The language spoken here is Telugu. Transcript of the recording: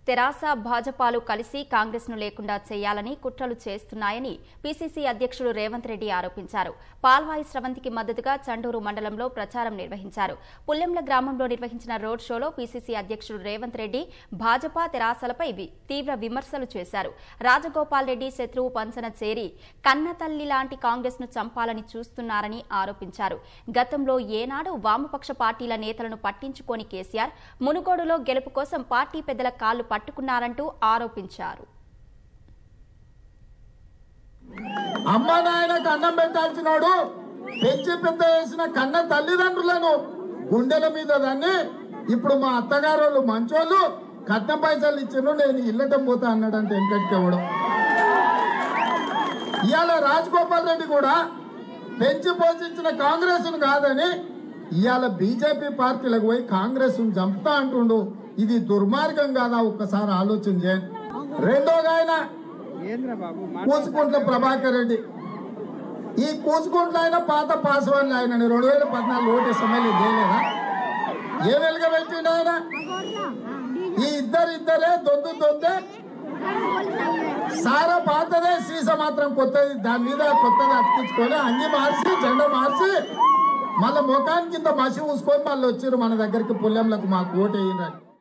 తెరాస భాజపాలు కలిసి కాంగ్రెస్ ను లేకుండా చేయాలని కుట్రలు చేస్తున్నాయని పీసీసీ అధ్యక్షుడు రేవంత్ రెడ్డి ఆరోపించారు పాల్వాయి స్రవంతికి మద్దతుగా చండూరు మండలంలో ప్రచారం నిర్వహించారు పుల్లెంల గ్రామంలో నిర్వహించిన రోడ్ షోలో పీసీసీ అధ్యక్షుడు రేవంత్ రెడ్డి భాజపా తెరాసలపై వి- తీవ్ర విమర్శలు చేశారు రాజగోపాల్ రెడ్డి శత్రువు పంచన చేరి కన్నతల్లి లాంటి కాంగ్రెస్ ను చంపాలని చూస్తున్నారని ఆరోపించారు గతంలో ఏనాడు వామపక్ష పార్టీల నేతలను పట్టించుకోని కేసీఆర్ మునుగోడులో గెలుపు కోసం పార్టీ పెద్దల కాళ్లు పట్టుకున్నారంటూ ఆరోపించారు అమ్మ నాయనకు అన్నం పెట్టాల్సినోడు పెంచి పెద్ద చేసిన కన్న తల్లిదండ్రులను గుండెల మీద దాన్ని ఇప్పుడు మా అత్తగారు వాళ్ళు మంచోళ్ళు కట్న పైసలు ఇచ్చిండు నేను ఇల్లటం పోతా అన్నాడంటే వెంకటికి ఇవ్వడం ఇవాళ రాజగోపాల్ రెడ్డి కూడా పెంచి పోషించిన కాంగ్రెస్ కాదని ఇవాళ బీజేపీ పార్టీలకు పోయి కాంగ్రెస్ చంపుతా అంటుండు ఇది దుర్మార్గం కాదా ఒక్కసారి ఆలోచన చేయండి రెండోగా ఆయన ఏంద్ర బాబు కూసుకుంట్ల ప్రభాకర్ రెడ్డి ఈ కూసుకుంట్ల ఆయన పాత పాస్వర్డ్లు ఆయన రెండు వేల పద్నాలుగు ఓటు ఎమ్మెల్యే చేయలేదా ఏ వెలుగ పెట్టిండు ఆయన ఈ ఇద్దరు ఇద్దరే దొందు దొందే సారా పాతదే సీస మాత్రం కొత్తది దాని మీద కొత్తది అతికించుకొని అంగి మార్చి జెండా మార్చి మళ్ళీ ముఖానికి కింద మసి పూసుకొని మళ్ళీ వచ్చారు మన దగ్గరికి పుల్లెంలకు మాకు ఓటు వేయండి